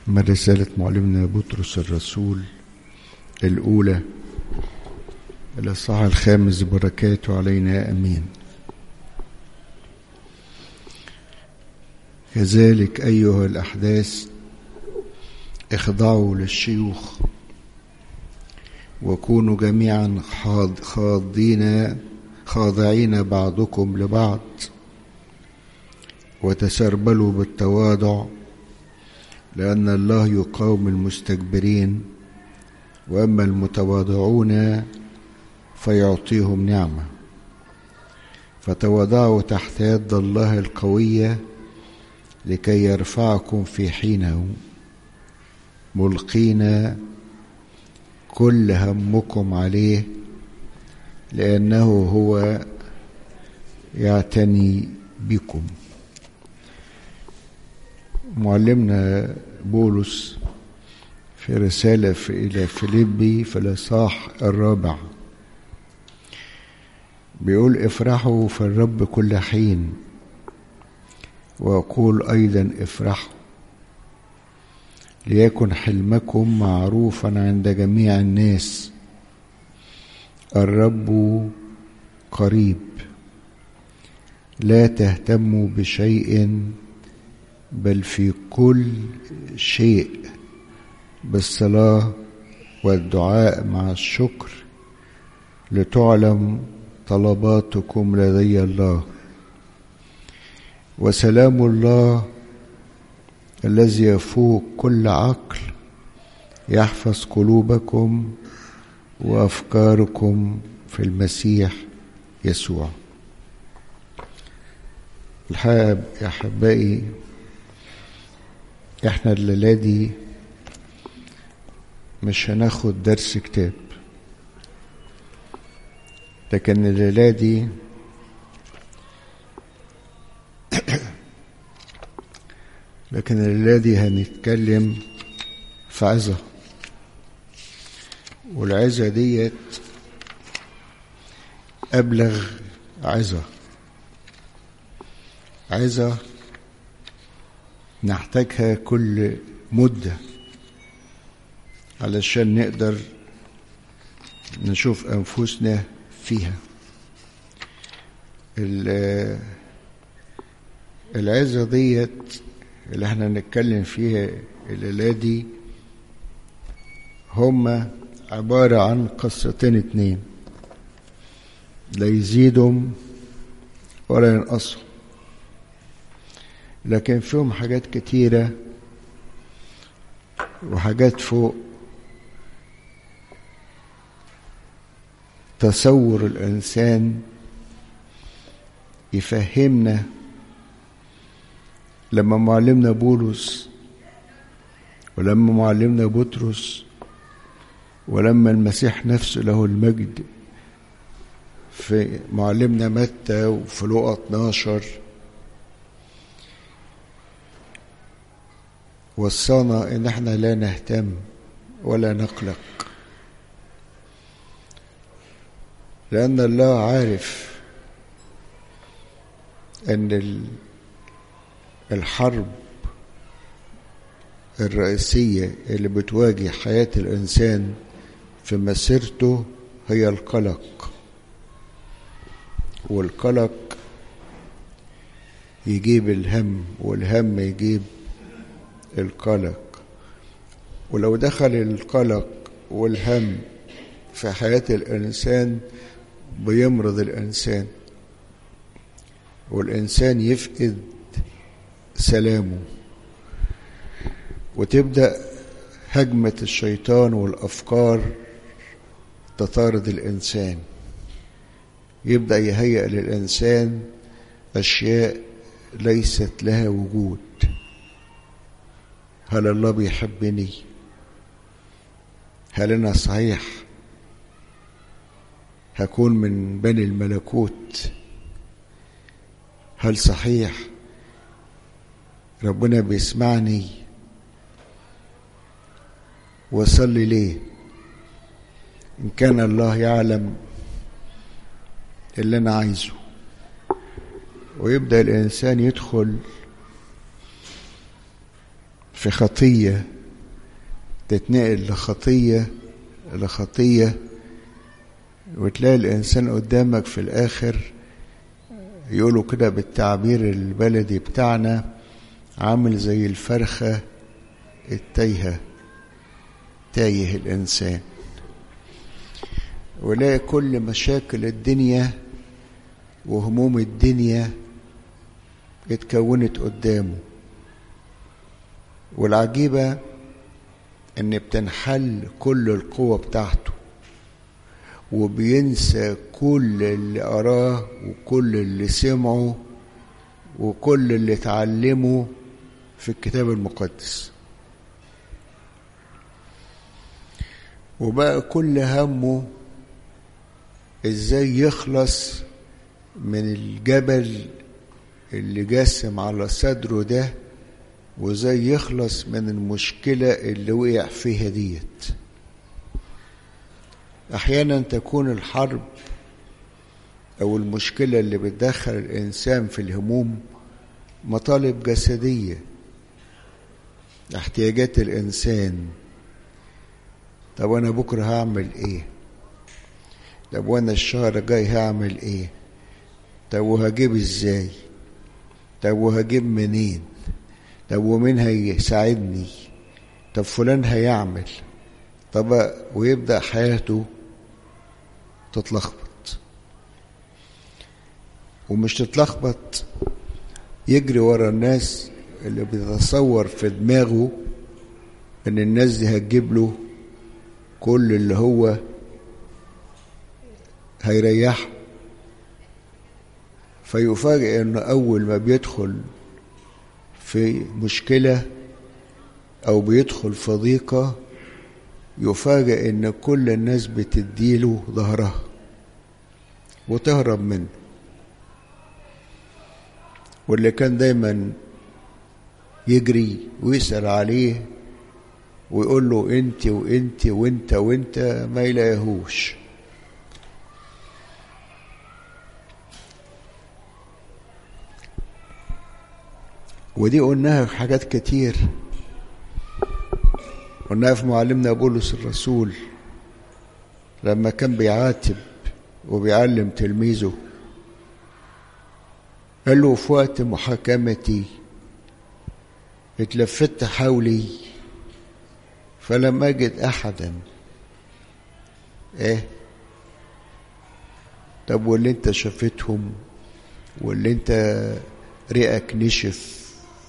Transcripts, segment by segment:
من رسالة معلمنا بطرس الرسول الأولى الإصحاح الخامس بركاته علينا أمين كذلك أيها الأحداث اخضعوا للشيوخ وكونوا جميعا خاضين خاضعين بعضكم لبعض وتسربلوا بالتواضع لأن الله يقاوم المستكبرين وأما المتواضعون فيعطيهم نعمة فتواضعوا تحت يد الله القوية لكي يرفعكم في حينه ملقين كل همكم عليه لأنه هو يعتني بكم معلمنا بولس في رسالة في إلى فيليبي في الإصحاح الرابع بيقول افرحوا في الرب كل حين وأقول أيضا افرحوا ليكن حلمكم معروفا عند جميع الناس الرب قريب لا تهتموا بشيء بل في كل شيء بالصلاة والدعاء مع الشكر لتعلم طلباتكم لدي الله وسلام الله الذي يفوق كل عقل يحفظ قلوبكم وافكاركم في المسيح يسوع الحقيقه يا احبائي احنا الليله دي مش هناخد درس كتاب لكن الليله دي لكن الليله دي هنتكلم في عظه والعظه ديت ابلغ عظه عظه نحتاجها كل مده علشان نقدر نشوف انفسنا فيها العظه ديت اللي احنا نتكلم فيها الليله دي هما عبارة عن قصتين اتنين لا يزيدوا ولا ينقصوا لكن فيهم حاجات كتيرة وحاجات فوق تصور الإنسان يفهمنا لما معلمنا بولس ولما معلمنا بطرس ولما المسيح نفسه له المجد في معلمنا متى وفي لقا 12 وصانا ان احنا لا نهتم ولا نقلق لان الله عارف ان الحرب الرئيسيه اللي بتواجه حياه الانسان في مسيرته هي القلق والقلق يجيب الهم والهم يجيب القلق ولو دخل القلق والهم في حياة الإنسان بيمرض الإنسان والإنسان يفقد سلامه وتبدأ هجمة الشيطان والأفكار تطارد الإنسان يبدأ يهيئ للإنسان أشياء ليست لها وجود هل الله بيحبني هل أنا صحيح هكون من بني الملكوت هل صحيح ربنا بيسمعني وصلي ليه إن كان الله يعلم اللي أنا عايزه ويبدأ الإنسان يدخل في خطية تتنقل لخطية لخطية وتلاقي الإنسان قدامك في الآخر يقولوا كده بالتعبير البلدي بتاعنا عامل زي الفرخة التايهة تايه الإنسان ولاقي كل مشاكل الدنيا وهموم الدنيا اتكونت قدامه والعجيبة ان بتنحل كل القوة بتاعته وبينسى كل اللي قراه وكل اللي سمعه وكل اللي اتعلمه في الكتاب المقدس وبقى كل همه ازاي يخلص من الجبل اللي جاسم على صدره ده وازاي يخلص من المشكلة اللي وقع فيها ديت احيانا تكون الحرب او المشكلة اللي بتدخل الانسان في الهموم مطالب جسدية احتياجات الانسان طب انا بكرة هعمل ايه طب وانا الشهر الجاي هعمل ايه طب وهجيب ازاي طب وهجيب منين طب ومين هيساعدني طب فلان هيعمل طب ويبدأ حياته تتلخبط ومش تتلخبط يجري ورا الناس اللي بيتصور في دماغه ان الناس دي هتجيب له كل اللي هو هيريحه فيفاجئ انه اول ما بيدخل في مشكلة او بيدخل في ضيقة يفاجئ ان كل الناس بتديله ظهرها وتهرب منه واللي كان دايما يجري ويسأل عليه ويقول له انت وانت وانت وانت ما يلاقيهوش ودي قلناها في حاجات كتير قلناها في معلمنا بولس الرسول لما كان بيعاتب وبيعلم تلميذه قال له في وقت محاكمتي اتلفت حولي فلم أجد أحدا إيه طب واللي انت شافتهم واللي انت رئك نشف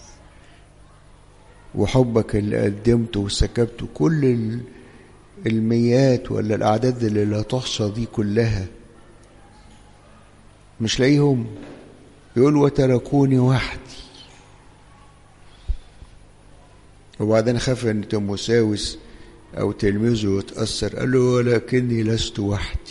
وحبك اللي قدمته وسكبته كل الميات ولا الأعداد اللي لا تحصى دي كلها مش لاقيهم يقول وتركوني وحدي وبعدين خاف ان تيموساوس او تلميذه يتأثر قال له ولكني لست وحدي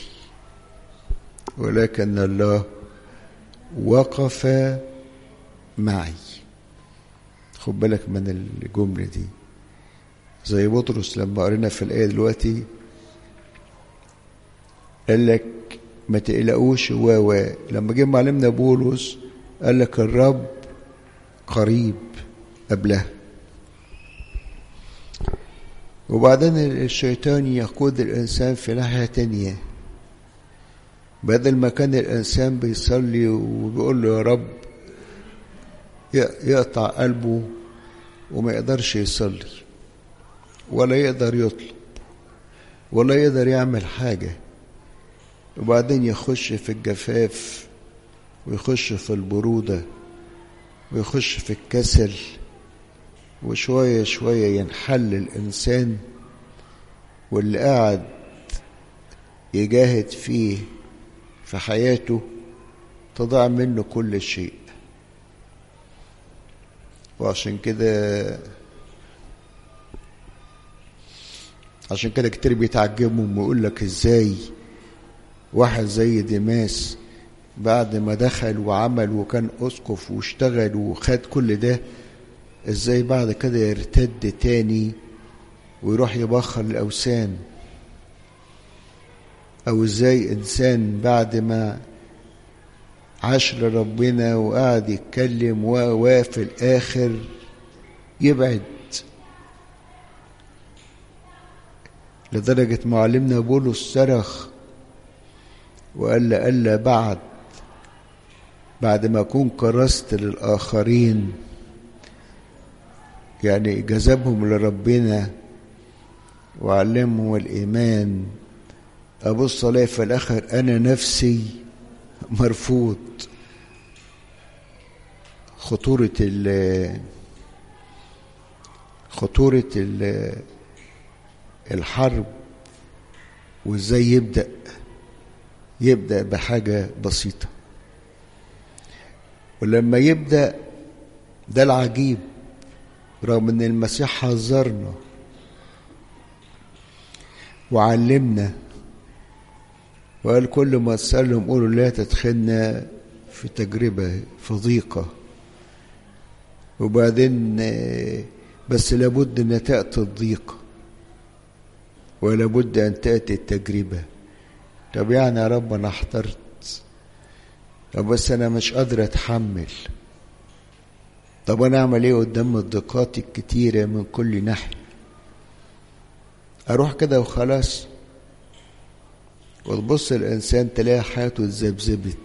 ولكن الله وقف معي خد بالك من الجملة دي زي بطرس لما قرينا في الآية دلوقتي قال لك ما تقلقوش و و لما جه معلمنا بولس قال لك الرب قريب قبلها وبعدين الشيطان يقود الإنسان في ناحية تانية بدل ما كان الإنسان بيصلي وبيقول له يا رب يقطع قلبه وما يقدرش يصلي ولا يقدر يطلب ولا يقدر يعمل حاجة وبعدين يخش في الجفاف ويخش في البرودة ويخش في الكسل وشوية شوية ينحل الإنسان واللي قاعد يجاهد فيه في حياته تضيع منه كل شيء وعشان كده عشان كده كتير بيتعجبوا ويقول لك ازاي واحد زي ديماس بعد ما دخل وعمل وكان اسقف واشتغل وخد كل ده ازاي بعد كده يرتد تاني ويروح يبخر الاوثان او ازاي انسان بعد ما عاش لربنا وقعد يتكلم وفي الاخر يبعد لدرجة معلمنا بولس صرخ وقال ألا بعد بعد ما أكون كرست للآخرين يعني جذبهم لربنا وعلمهم الإيمان أبص ألاقي في الآخر أنا نفسي مرفوض خطورة ال خطورة ال الحرب وازاي يبدأ يبدأ بحاجة بسيطة ولما يبدأ ده العجيب رغم ان المسيح حذرنا وعلمنا وقال كل ما تسألهم قولوا لا تدخلنا في تجربة في ضيقة وبعدين بس لابد أن تأتي الضيقة ولابد أن تأتي التجربة طب يعني يا رب أنا احترت طب بس أنا مش قادر أتحمل طب أنا أعمل إيه قدام الضيقات الكتيرة من كل ناحية أروح كده وخلاص وتبص الإنسان تلاقي حياته اتذبذبت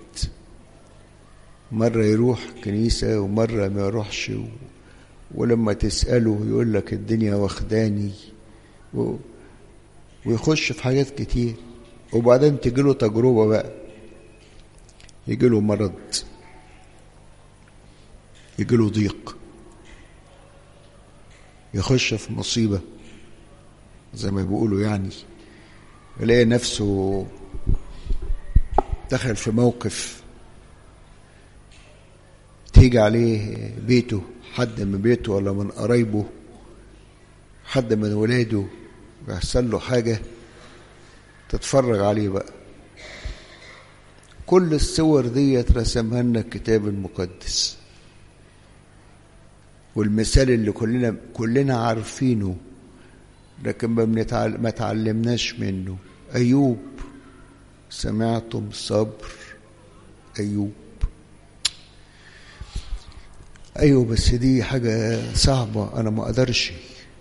مرة يروح كنيسة ومرة ما يروحش و... ولما تسأله يقول لك الدنيا واخداني و... ويخش في حاجات كتير وبعدين تجيله تجربة بقى يجيله مرض يجيله ضيق يخش في مصيبة زي ما بيقولوا يعني يلاقي نفسه دخل في موقف تيجي عليه بيته حد من بيته ولا من قرايبه حد من ولاده يحصل له حاجة تتفرج عليه بقى كل الصور دي رسمها لنا الكتاب المقدس والمثال اللي كلنا كلنا عارفينه لكن ما بنتعل... ما تعلمناش منه أيوب سمعتم صبر أيوب أيوه بس دي حاجة صعبة أنا ما أقدرش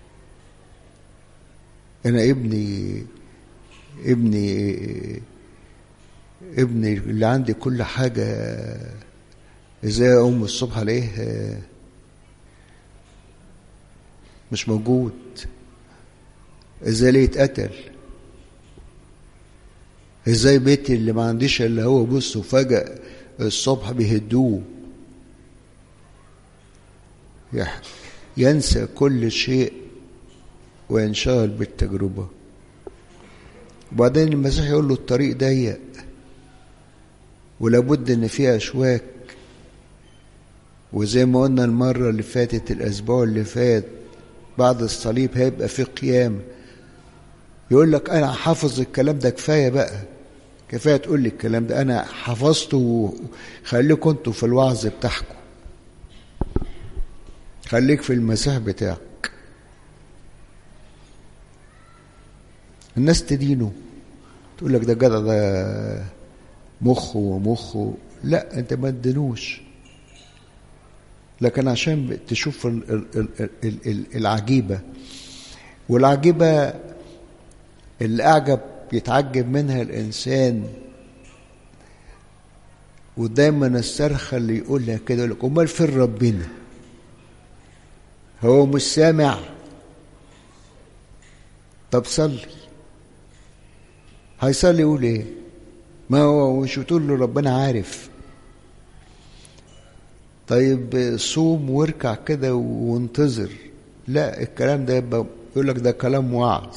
أنا ابني ابني ابني اللي عندي كل حاجة ازاي اقوم الصبح الاقيه مش موجود ازاي ليه اتقتل ازاي بيتي اللي ما عنديش الا هو بص وفجأة الصبح بيهدوه ينسى كل شيء وينشغل بالتجربة وبعدين المسيح يقول له الطريق ضيق ولابد ان فيه اشواك وزي ما قلنا المرة اللي فاتت الاسبوع اللي فات بعد الصليب هيبقى في قيام يقول لك انا حافظ الكلام ده كفاية بقى كفاية تقول لي الكلام ده انا حفظته خليكم انتوا في الوعظ بتاعكم خليك في المسيح بتاعك الناس تدينه تقول لك ده جدع ده مخه ومخه لا انت ما تدينوش لكن عشان تشوف العجيبه والعجيبه اللي اعجب يتعجب منها الانسان ودايما الصرخه اللي يقول لها كده يقول لك امال فين ربنا هو مش سامع طب صلي هيصلي يقول ايه ما هو مش بتقول له ربنا عارف طيب صوم واركع كده وانتظر لا الكلام ده يبقى يقول لك ده كلام وعظ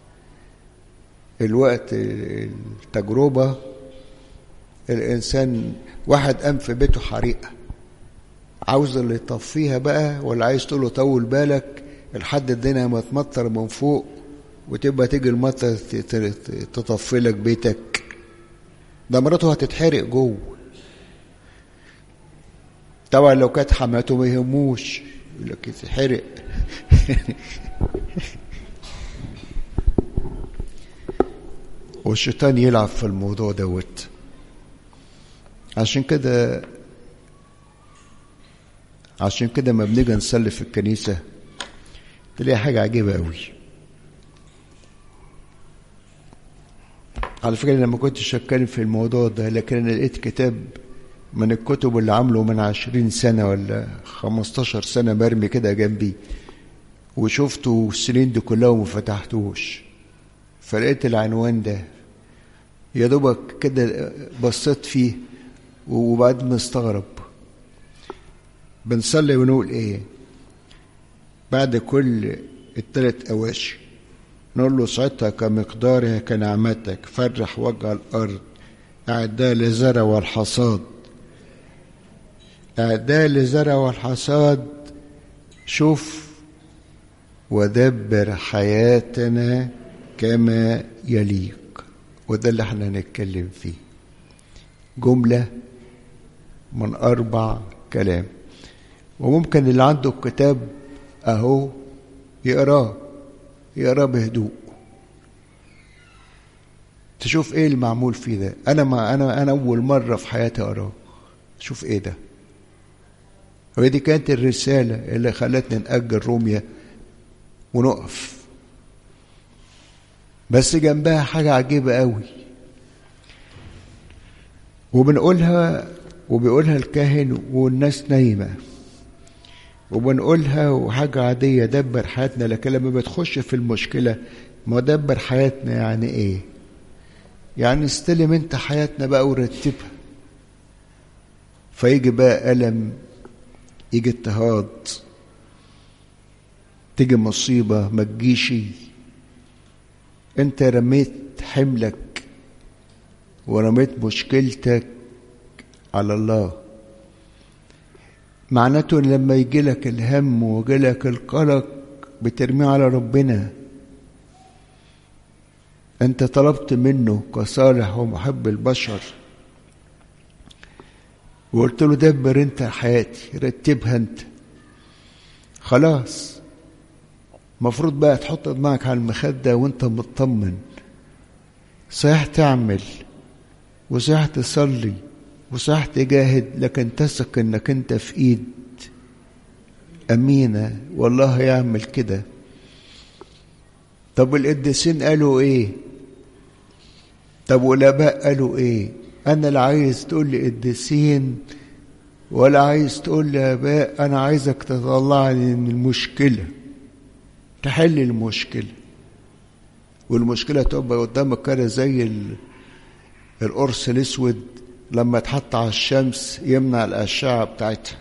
الوقت التجربة الإنسان واحد قام في بيته حريقة عاوز اللي يطفيها بقى ولا عايز تقول له طول بالك لحد الدنيا ما تمطر من فوق وتبقى تيجي المطر تطفي لك بيتك ده مراته هتتحرق جوه طبعا لو كانت حماته ما يهموش يقول لك يتحرق والشيطان يلعب في الموضوع دوت عشان كده عشان كده ما بنيجي نصلي في الكنيسة تلاقي حاجة عجيبة قوي على فكرة أنا ما كنتش أتكلم في الموضوع ده لكن أنا لقيت كتاب من الكتب اللي عامله من عشرين سنة ولا خمستاشر سنة مرمي كده جنبي وشفته السنين دي كلها وما فتحتوش فلقيت العنوان ده يا دوبك كده بصيت فيه وبعدين مستغرب بنصلي ونقول ايه بعد كل الثلاث اواشي نقول له سعتها كمقدارها كنعمتك فرح وجه الارض اعداء للزرع والحصاد اعداء للزرع والحصاد شوف ودبر حياتنا كما يليق وده اللي احنا هنتكلم فيه جملة من أربع كلام وممكن اللي عنده الكتاب أهو يقراه يقراه بهدوء تشوف ايه المعمول فيه ده انا ما انا انا اول مره في حياتي اقراه شوف ايه ده وهي دي كانت الرساله اللي خلتني ناجل روميا ونقف بس جنبها حاجه عجيبه قوي وبنقولها وبيقولها الكاهن والناس نايمه وبنقولها وحاجة عادية دبر حياتنا لكن لما بتخش في المشكلة ما دبر حياتنا يعني ايه يعني استلم انت حياتنا بقى ورتبها فيجي بقى ألم يجي اضطهاد تيجي مصيبة ما تجيش انت رميت حملك ورميت مشكلتك على الله معناته ان لما يجي لك الهم ويجي لك القلق بترميه على ربنا انت طلبت منه كصالح ومحب البشر وقلت له دبر انت حياتي رتبها انت خلاص مفروض بقى تحط دماغك على المخدة وانت مطمن صحيح تعمل وصحيح تصلي وصح تجاهد لكن تثق انك انت في ايد امينه والله يعمل كده طب القديسين قالوا ايه طب والاباء قالوا ايه انا لا عايز تقول لي قديسين ولا عايز تقول لي اباء انا عايزك تطلعني من المشكله تحل المشكله والمشكله تبقى قدامك كده زي القرص الاسود لما يتحط على الشمس يمنع الأشعة بتاعتها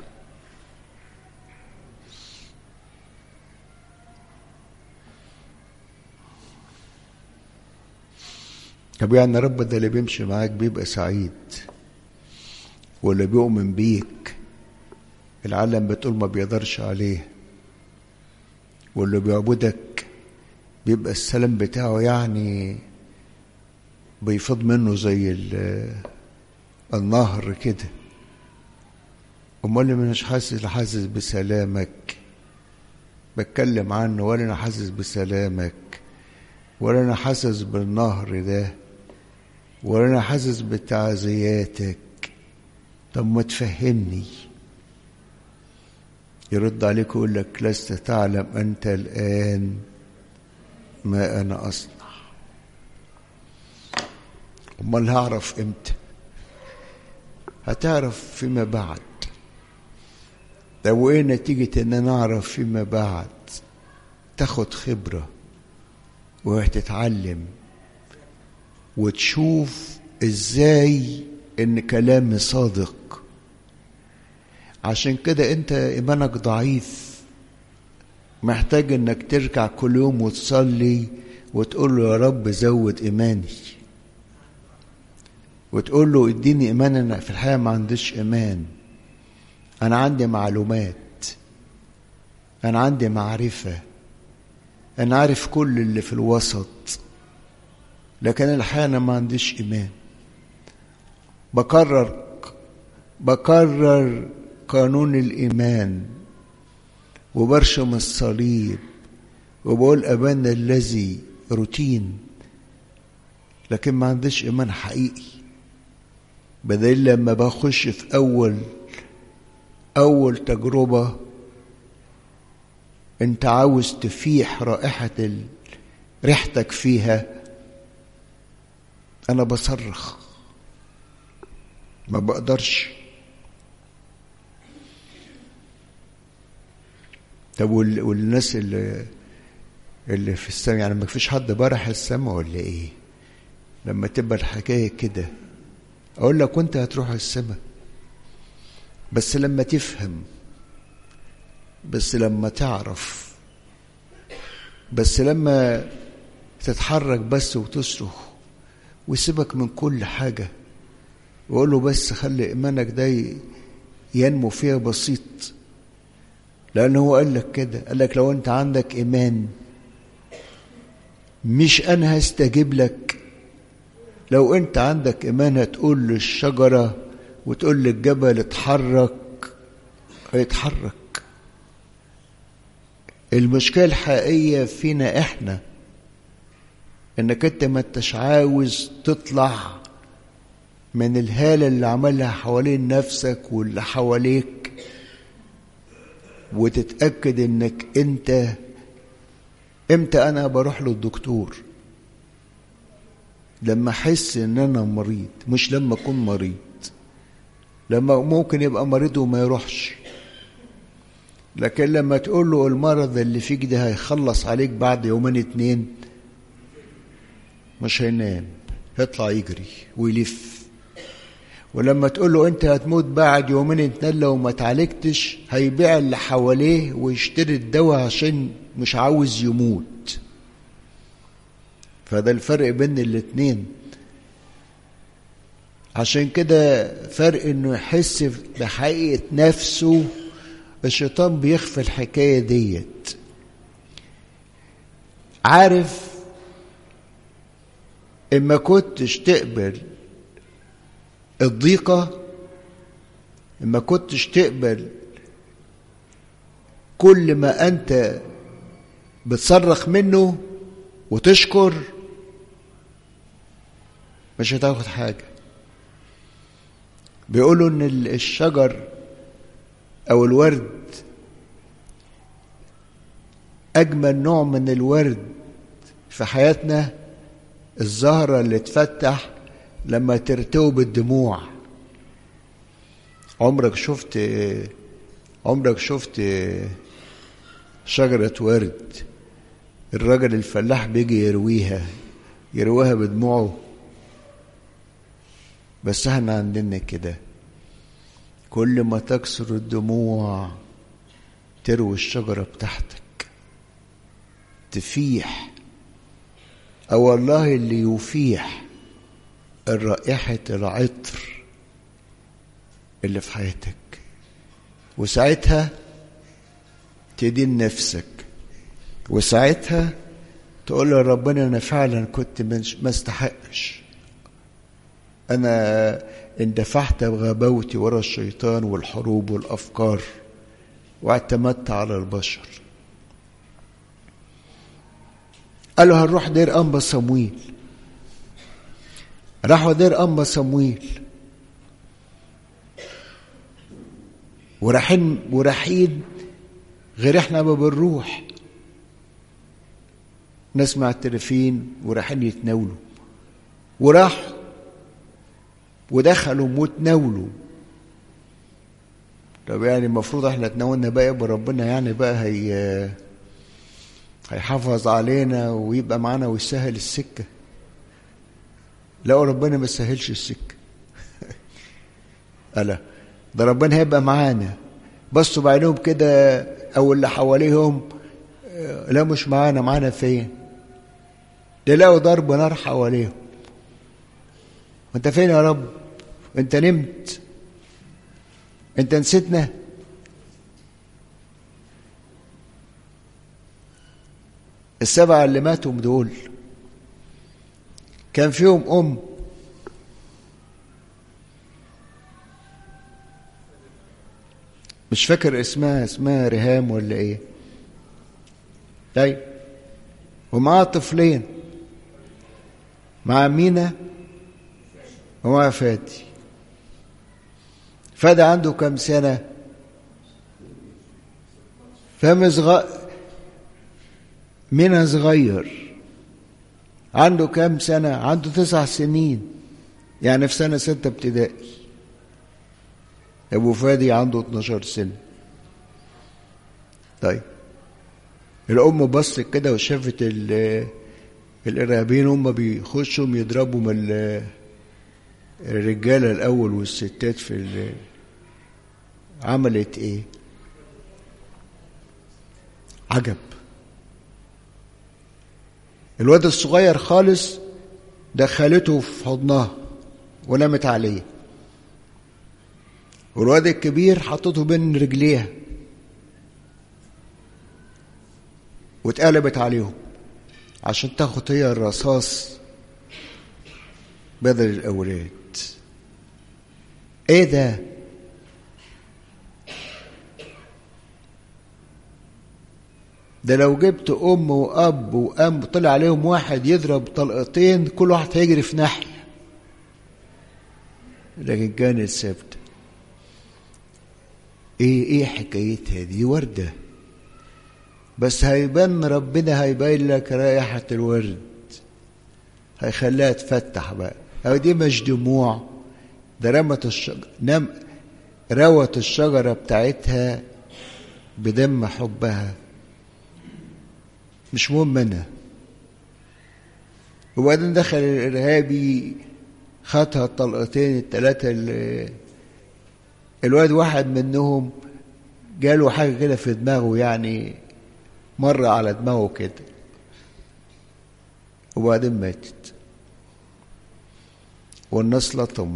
طب يعني رب ده اللي بيمشي معاك بيبقى سعيد واللي بيؤمن بيك العالم بتقول ما بيقدرش عليه واللي بيعبدك بيبقى السلام بتاعه يعني بيفض منه زي النهر كده امال اللي مش حاسس حاسس بسلامك بتكلم عنه ولا انا حاسس بسلامك ولا انا حاسس بالنهر ده ولا انا حاسس بتعزياتك طب ما تفهمني يرد عليك ويقول لك لست تعلم انت الان ما انا اصنع امال هعرف امتى هتعرف فيما بعد لو ايه نتيجة ان انا اعرف فيما بعد تاخد خبرة وهتتعلم وتشوف ازاي ان كلامي صادق عشان كده انت ايمانك ضعيف محتاج انك ترجع كل يوم وتصلي وتقول له يا رب زود ايماني وتقول له اديني ايمان انا في الحقيقه ما عنديش ايمان انا عندي معلومات انا عندي معرفه انا عارف كل اللي في الوسط لكن الحقيقه انا ما عنديش ايمان بكرر بكرر قانون الايمان وبرشم الصليب وبقول ابانا الذي روتين لكن ما عنديش ايمان حقيقي بدل لما بخش في اول اول تجربه انت عاوز تفيح رائحه ال... ريحتك فيها انا بصرخ ما بقدرش طب والناس اللي اللي في السماء يعني ما فيش حد برح السماء ولا ايه لما تبقى الحكايه كده اقول لك وانت هتروح السماء بس لما تفهم بس لما تعرف بس لما تتحرك بس وتصرخ ويسيبك من كل حاجة وقول له بس خلي إيمانك ده ينمو فيها بسيط لأنه هو قال لك كده قال لك لو أنت عندك إيمان مش أنا هستجيب لك لو أنت عندك إيمان هتقول للشجرة وتقول للجبل اتحرك هيتحرك المشكلة الحقيقية فينا احنا انك انت ما انتش عاوز تطلع من الهالة اللي عملها حوالين نفسك واللي حواليك وتتأكد انك انت امتى انا بروح للدكتور لما احس ان انا مريض مش لما اكون مريض لما ممكن يبقى مريض وما يروحش لكن لما تقول له المرض اللي فيك ده هيخلص عليك بعد يومين اتنين مش هينام يطلع يجري ويلف ولما تقول له انت هتموت بعد يومين اتنين لو ما اتعالجتش هيبيع اللي حواليه ويشتري الدواء عشان مش عاوز يموت فده الفرق بين الاتنين عشان كده فرق انه يحس بحقيقة نفسه الشيطان بيخفي الحكاية ديت عارف اما كنتش تقبل الضيقة اما كنتش تقبل كل ما انت بتصرخ منه وتشكر مش هتاخد حاجة بيقولوا ان الشجر او الورد اجمل نوع من الورد في حياتنا الزهرة اللي تفتح لما ترتوي بالدموع عمرك شفت عمرك شفت شجرة ورد الراجل الفلاح بيجي يرويها يرويها بدموعه بس احنا عندنا كده كل ما تكسر الدموع تروي الشجرة بتاعتك تفيح أو والله اللي يفيح الرائحة العطر اللي في حياتك وساعتها تدين نفسك وساعتها تقول له ربنا انا فعلا كنت ما استحقش انا اندفعت بغباوتي ورا الشيطان والحروب والافكار واعتمدت على البشر قالوا هنروح دير انبا صمويل راحوا دير انبا صمويل ورايحين ورايحين غير احنا ما بنروح نسمع التليفين ورايحين يتناولوا وراحوا ودخلوا وتناولوا طب يعني المفروض احنا تناولنا بقى يبقى ربنا يعني بقى هي هيحافظ علينا ويبقى معانا ويسهل السكة لا ربنا ما يسهلش السكة ألا ده ربنا هيبقى معانا بصوا بعينهم كده أو اللي حواليهم لا مش معانا معانا فين ده لقوا ضرب نار حواليهم وانت فين يا رب انت نمت انت نسيتنا السبعة اللي ماتوا دول كان فيهم أم مش فاكر اسمها اسمها رهام ولا ايه طيب ومعاه طفلين مع مينا ومع فادي فادي عنده كم سنة فمصغر مينا صغير عنده كام سنة عنده تسع سنين يعني في سنة ستة ابتدائي أبو فادي عنده 12 سنة طيب الأم بصت كده وشافت الإرهابيين هم بيخشوا يضربوا من الرجالة الأول والستات في عملت إيه؟ عجب الواد الصغير خالص دخلته في حضنها ونامت عليه والواد الكبير حطته بين رجليها واتقلبت عليهم عشان تاخد هي الرصاص بدل الأولاد ايه ده ده لو جبت ام واب وام طلع عليهم واحد يضرب طلقتين كل واحد هيجري في ناحيه لكن كانت ثابته ايه ايه حكايتها دي ورده بس هيبان ربنا هيبين لك رائحه الورد هيخليها تفتح بقى أو دي مش دموع ده رمت الشجرة نم روت الشجرة بتاعتها بدم حبها مش مهم منها وبعدين دخل الإرهابي خدها الطلقتين التلاتة اللي الواد واحد منهم جاله حاجة كده في دماغه يعني مر على دماغه كده وبعدين ماتت والناس لطموا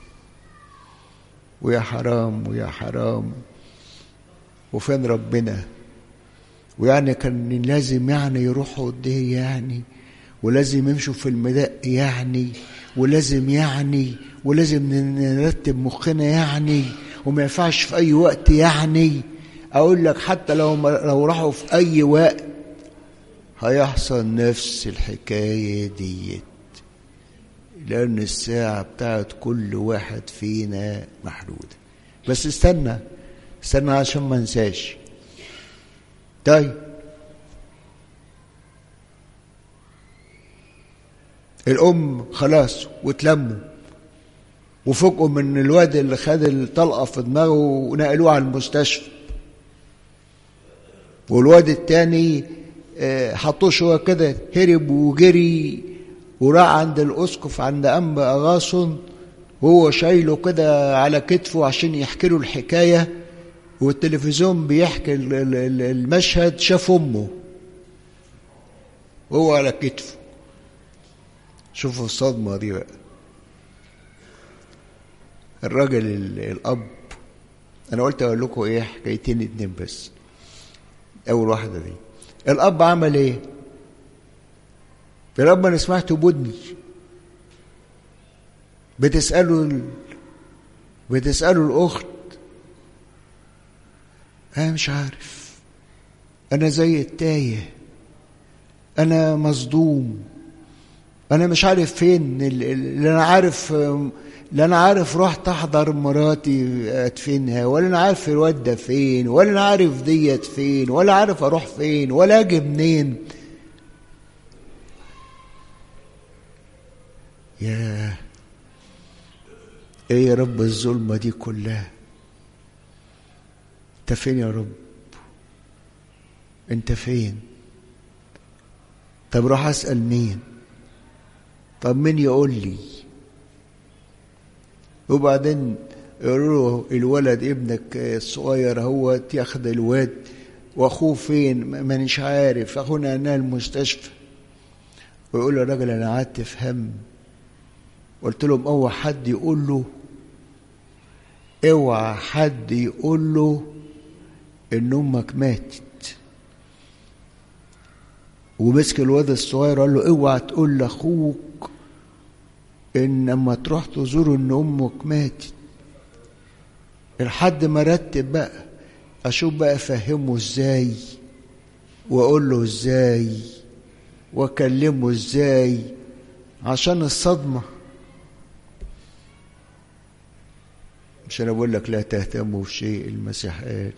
ويا حرام ويا حرام وفين ربنا ويعني كان لازم يعني يروحوا قديه يعني ولازم يمشوا في المدق يعني ولازم يعني ولازم نرتب مخنا يعني وما ينفعش في اي وقت يعني اقول لك حتى لو لو راحوا في اي وقت هيحصل نفس الحكايه ديت لأن الساعة بتاعت كل واحد فينا محدودة بس استنى استنى عشان ما انساش طيب الأم خلاص واتلموا وفوقوا من الواد اللي خد الطلقة في دماغه ونقلوه على المستشفى والواد التاني حطوه شوية كده هرب وجري وراح عند الأسقف عند أنبا أغاصن وهو شايله كده على كتفه عشان يحكي له الحكاية والتلفزيون بيحكي المشهد شاف أمه وهو على كتفه شوفوا الصدمة دي بقى الراجل الأب أنا قلت أقول لكم إيه حكايتين اتنين بس أول واحدة دي الأب عمل إيه؟ يا رب انا سمعت بودني بتسأله ال... بتسأله الأخت أنا مش عارف أنا زي التايه أنا مصدوم أنا مش عارف فين اللي أنا عارف لا أنا عارف رحت أحضر مراتي أدفنها ولا أنا عارف الواد ده فين ولا أنا عارف ديت فين ولا عارف أروح فين ولا أجي منين ياه ايه يا رب الظلمة دي كلها انت فين يا رب انت فين طب راح اسأل مين طب مين يقول لي وبعدين يقولوا له الولد ابنك الصغير هو ياخد الواد واخوه فين مانيش عارف اخونا انا المستشفى ويقول له الراجل انا قعدت في هم قلت لهم اوعى حد يقول له اوعى حد يقول له ان امك ماتت ومسك الواد الصغير قال له اوعى تقول لاخوك ان لما تروح تزور ان امك ماتت لحد ما رتب بقى اشوف بقى افهمه ازاي واقول له ازاي واكلمه ازاي عشان الصدمه مش انا بقول لك لا تهتموا بشيء المسيح قال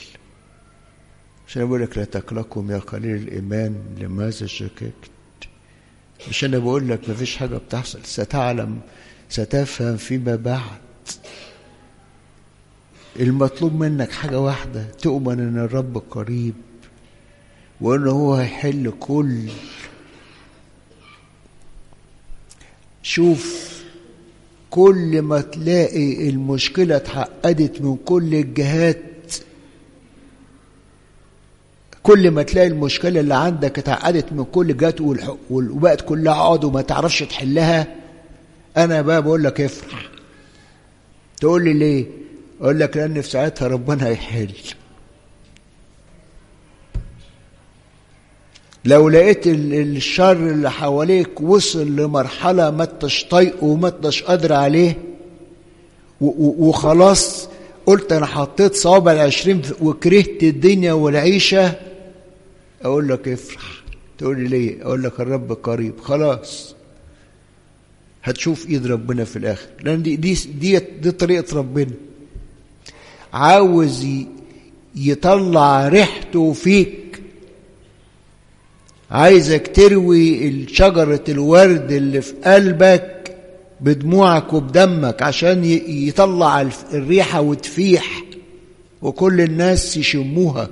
مش انا بقول لك لا تقلقم يا قليل الايمان لماذا شككت مش انا بقول لك مفيش حاجه بتحصل ستعلم ستفهم فيما بعد المطلوب منك حاجه واحده تؤمن ان الرب قريب وان هو هيحل كل شوف كل ما تلاقي المشكله اتعقدت من كل الجهات كل ما تلاقي المشكله اللي عندك اتعقدت من كل جهات وبقت كلها عقد وما تعرفش تحلها انا بقى بقول لك افرح تقول لي ليه اقول لك لان في ساعتها ربنا هيحل لو لقيت الشر اللي حواليك وصل لمرحلة ما انتش طايقه وما انتش قادر عليه وخلاص قلت انا حطيت صوابع العشرين وكرهت الدنيا والعيشة اقول لك افرح تقول لي ليه اقول لك الرب قريب خلاص هتشوف ايد ربنا في الاخر لان دي دي دي, دي طريقه ربنا عاوز يطلع ريحته فيك عايزك تروي شجرة الورد اللي في قلبك بدموعك وبدمك عشان يطلع الريحة وتفيح وكل الناس يشموها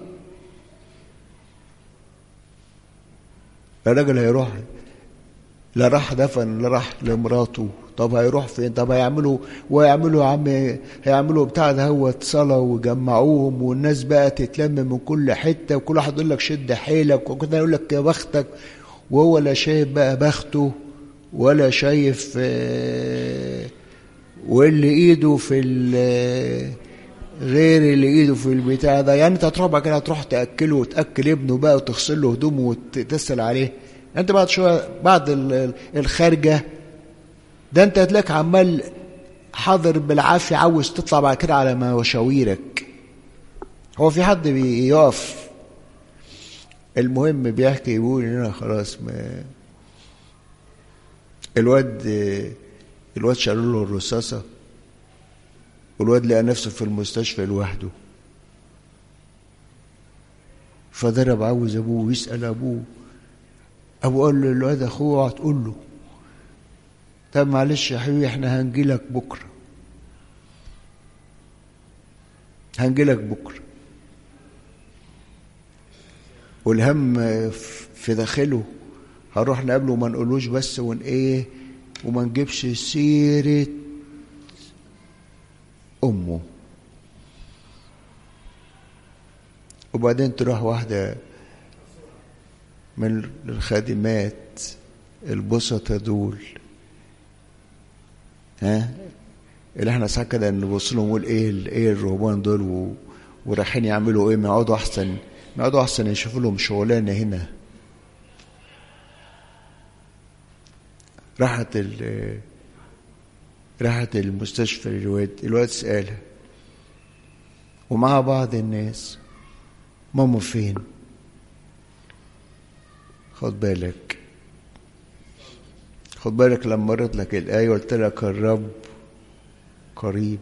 الراجل هيروح لا راح دفن لا راح لمراته طب هيروح فين طب هيعملوا ويعملوا يا عم هيعملوا بتاع دهوت صلاه ويجمعوهم والناس بقى تتلم من كل حته وكل واحد يقول لك شد حيلك وكده يقول لك يا بختك وهو لا شايف بقى بخته ولا شايف واللي ايده في غير اللي ايده في البتاع ده يعني انت هتروح بقى كده هتروح تاكله وتاكل ابنه بقى وتغسل له هدومه وتغسل عليه انت بعد شويه بعد الخارجه ده انت هتلاقيك عمال حاضر بالعافيه عاوز تطلع بعد كده على مشاويرك هو في حد بيقف المهم بيحكي يقول ان انا خلاص ما الواد الواد شالوا له الرصاصه والواد لقى نفسه في المستشفى لوحده فضرب عاوز ابوه ويسال ابوه ابوه قال له الواد اخوه هتقول له طب معلش يا حبيبي احنا هنجيلك بكره هنجيلك بكره والهم في داخله هنروح نقابله وما نقولوش بس ون ايه وما نجيبش سيره امه وبعدين تروح واحده من الخادمات البسطة دول ها اللي احنا ساعات كده نبص لهم ونقول ايه ايه الرهبان دول و... ورايحين يعملوا ايه ما يقعدوا احسن ما يقعدوا احسن يشوفوا لهم شغلانه هنا راحت ال راحت المستشفى الواد الواد سألها ومع بعض الناس ماما فين خد بالك خد بالك لما قريت لك الآية قلت لك الرب قريب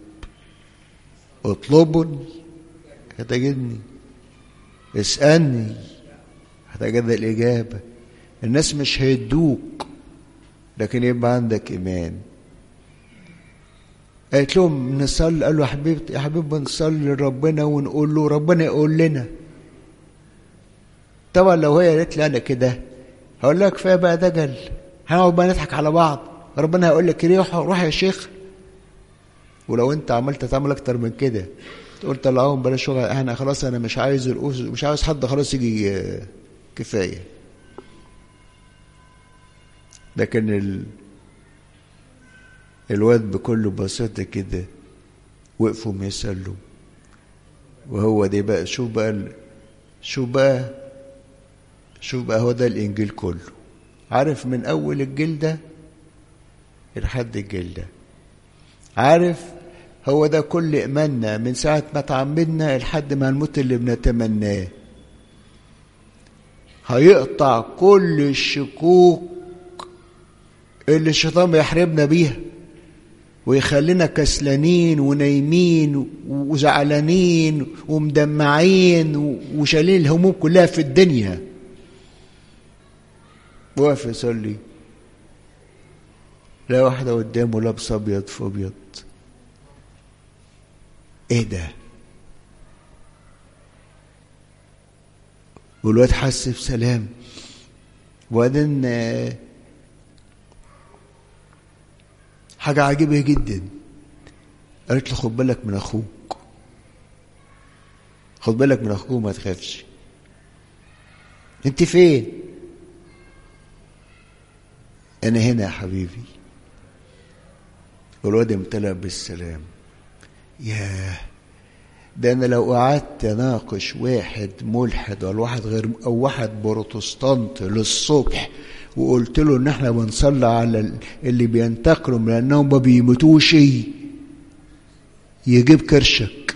اطلبني هتجدني اسألني هتجد الإجابة الناس مش هيدوك لكن يبقى عندك إيمان قالت لهم نصلي قالوا يا حبيبتي يا حبيبي نصلي لربنا ونقول له ربنا يقول لنا طبعا لو هي قالت لي انا كده هقول لها كفايه بقى دجل هنقعد بقى نضحك على بعض ربنا هيقول لك روح روح يا شيخ ولو انت عملت تعمل اكتر من كده قلت لهم بلاش شغل احنا خلاص انا مش عايز الأوس مش عاوز حد خلاص يجي كفايه لكن ال... الواد بكل بساطة كده وقفوا يسألوا وهو ده بقى شوف بقى ال... شوف بقى شوف بقى هو ده الإنجيل كله عارف من أول الجلدة لحد الجلدة عارف هو ده كل إيماننا من ساعة ما تعمدنا لحد ما الموت اللي بنتمناه هيقطع كل الشكوك اللي الشيطان بيحاربنا بيها ويخلينا كسلانين ونايمين وزعلانين ومدمعين وشايلين الهموم كلها في الدنيا واقف يصلي لا واحدة قدامه لابسة أبيض في أبيض إيه ده؟ والواد حس بسلام وبعدين حاجة عجيبة جدا قالت له خد بالك من أخوك خد بالك من أخوك وما تخافش أنت فين؟ أنا هنا يا حبيبي والواد امتلأ بالسلام ياه ده انا لو قعدت اناقش واحد ملحد ولا واحد غير او واحد بروتستانت للصبح وقلت له ان احنا بنصلي على اللي بينتقلوا لانهم ما بيموتوش يجيب كرشك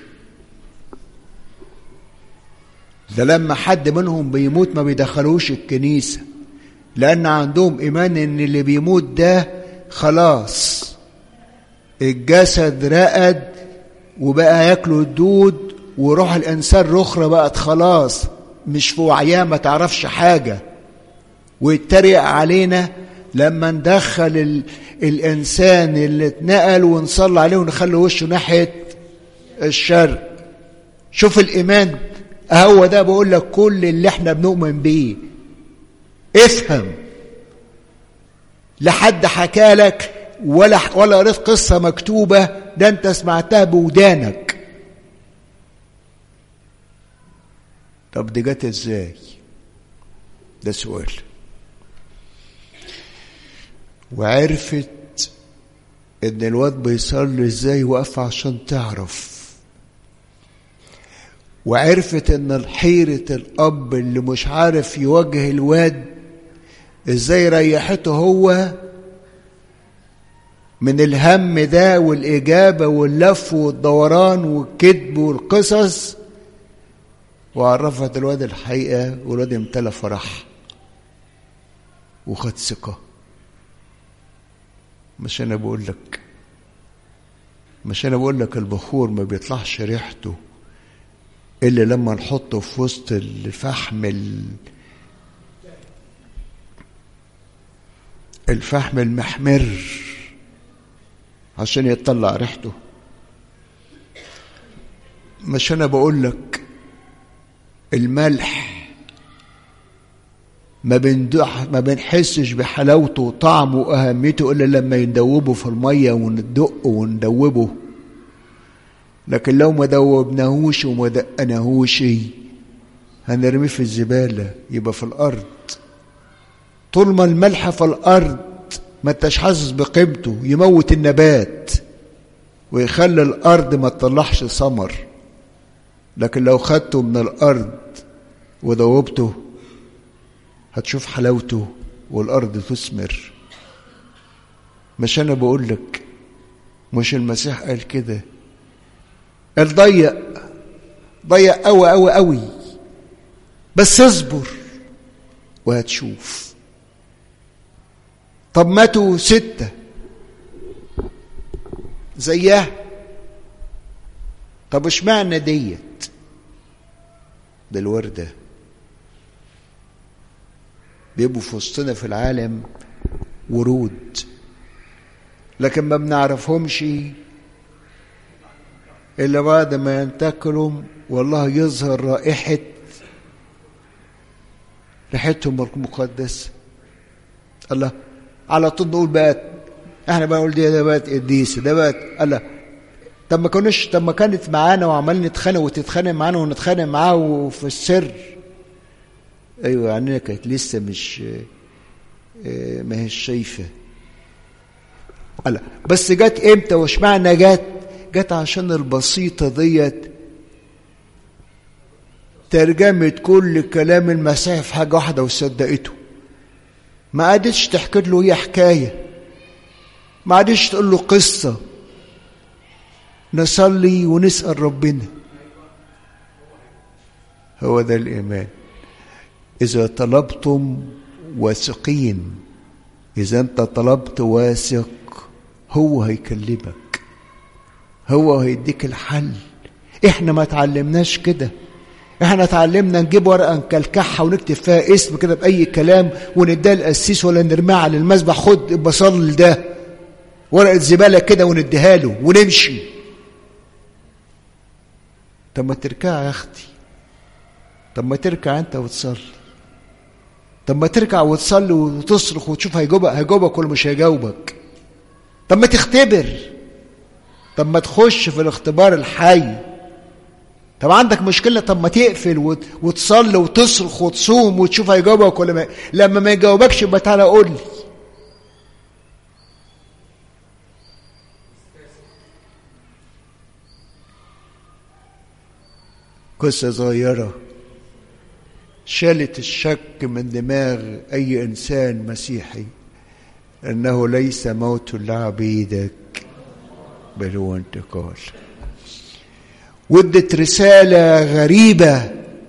ده لما حد منهم بيموت ما بيدخلوش الكنيسه لان عندهم ايمان ان اللي بيموت ده خلاص الجسد رقد وبقى ياكلوا الدود وروح الانسان رخرة بقت خلاص مش في وعيها ما تعرفش حاجة ويتريق علينا لما ندخل ال... الانسان اللي اتنقل ونصلي عليه ونخلي وشه ناحية الشرق شوف الايمان هو ده بقول لك كل اللي احنا بنؤمن بيه افهم لحد حكى لك ولا ولا قريت قصة مكتوبة ده أنت سمعتها بودانك طب دي جت ازاي؟ ده سؤال وعرفت ان الواد بيصلي ازاي واقفه عشان تعرف وعرفت ان حيرة الاب اللي مش عارف يوجه الواد ازاي ريحته هو من الهم ده والإجابة واللف والدوران والكذب والقصص وعرفت الواد الحقيقة والواد امتلى فرح وخد ثقة مش أنا بقول لك مش أنا بقول لك البخور ما بيطلعش ريحته إلا لما نحطه في وسط الفحم الفحم المحمر عشان يطلع ريحته مش انا بقول لك الملح ما بندح ما بنحسش بحلاوته وطعمه واهميته الا لما يندوبه في الميه وندقه وندوبه لكن لو ما دوبناهوش وما دقناهوش هنرميه في الزباله يبقى في الارض طول ما الملح في الارض ما انتش حاسس بقيمته يموت النبات ويخلي الارض ما تطلعش ثمر لكن لو خدته من الارض ودوبته هتشوف حلاوته والارض تثمر مش انا بقول لك مش المسيح قال كده قال ضيق ضيق قوي قوي قوي بس اصبر وهتشوف طب ماتوا ستة زيها طب اشمعنى ديت ده الوردة بيبقوا في وسطنا في العالم ورود لكن ما بنعرفهمش إلا بعد ما ينتقلوا والله يظهر رائحة ريحتهم المقدسة الله على طول نقول بقى احنا بنقول دي ده بقت قديسه ده بقت الله طب ما كناش طب ما كانت معانا وعمال نتخانق وتتخانق معانا ونتخانق معاه وفي السر ايوه يعني كانت لسه مش ما هيش شايفه الله بس جت امتى واشمعنى جت جت عشان البسيطه ديت ترجمت كل كلام المسيح في حاجه واحده وصدقته ما قعدتش تحكي له هي حكايه ما قعدتش تقول له قصه نصلي ونسال ربنا هو ده الايمان اذا طلبتم واثقين اذا انت طلبت واثق هو هيكلمك هو هيديك الحل احنا ما تعلمناش كده احنا اتعلمنا نجيب ورقه نكلكعها ونكتب فيها اسم كده باي كلام ونديها القسيس ولا نرميها على المسبح خد بصلي ده ورقة زبالة كده ونديها له ونمشي طب ما تركع يا أختي طب ما تركع أنت وتصلي طب ما تركع وتصلي وتصرخ وتشوف هيجاوبك هيجاوبك ولا مش هيجاوبك طب ما تختبر طب ما تخش في الاختبار الحي طب عندك مشكله طب ما تقفل وت- وتصلي وتصرخ وتصوم وتشوف هيجاوبك ولا ما لما ما يجاوبكش يبقى تعالى قول لي قصه صغيره شالت الشك من دماغ اي انسان مسيحي انه ليس موت لعبيدك بل هو انتقال ودت رساله غريبه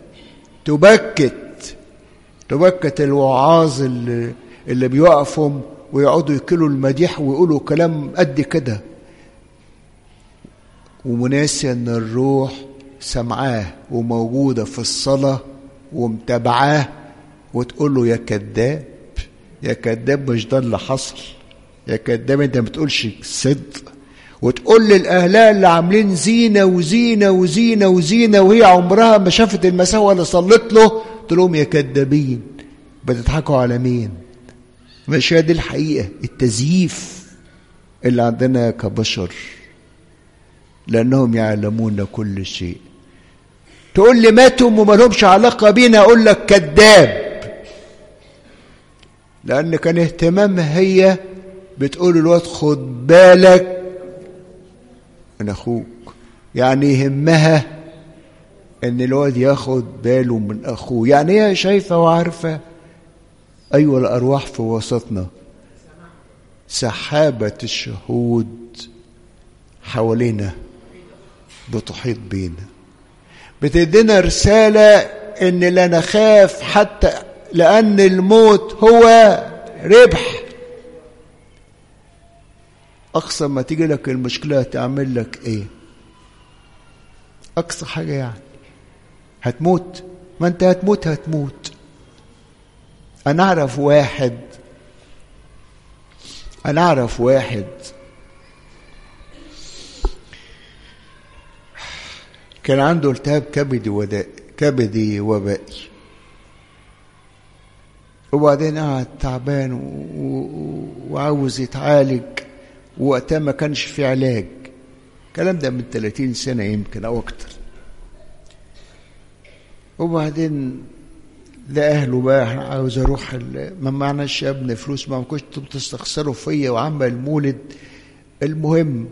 تبكت تبكت الوعاظ اللي, اللي بيقفوا ويقعدوا يكلوا المديح ويقولوا كلام قد كده ومناسي ان الروح سمعاه وموجوده في الصلاه ومتابعاه وتقول له يا كذاب يا كذاب مش ده اللي حصل يا كذاب انت ما بتقولش صدق وتقول للاهلاء اللي عاملين زينه وزينه وزينه وزينه وهي عمرها ما شافت المسيح ولا صلت له قلت لهم يا كذابين بتضحكوا على مين مش هي دي الحقيقه التزييف اللي عندنا كبشر لانهم يعلمون كل شيء تقول لي ماتوا وما لهمش علاقه بينا اقول لك كذاب لان كان اهتمامها هي بتقول الواد خد بالك من اخوك يعني يهمها ان الواد ياخد باله من اخوه يعني هي شايفه وعارفه ايوه الارواح في وسطنا سحابه الشهود حوالينا بتحيط بينا بتدينا رساله ان لا نخاف حتى لان الموت هو ربح اقصى ما تيجي لك المشكله تعمل لك ايه اقصى حاجه يعني هتموت ما انت هتموت هتموت انا اعرف واحد انا اعرف واحد كان عنده التهاب كبدي وداء كبدي وبائي وبعدين قعد تعبان و... و... وعاوز يتعالج ووقتها ما كانش في علاج الكلام ده من 30 سنة يمكن أو أكتر وبعدين لأهله بقى احنا عاوز أروح ال... ما معناش يا ابني فلوس ما كنتوا بتستخسروا فيا وعمل مولد المهم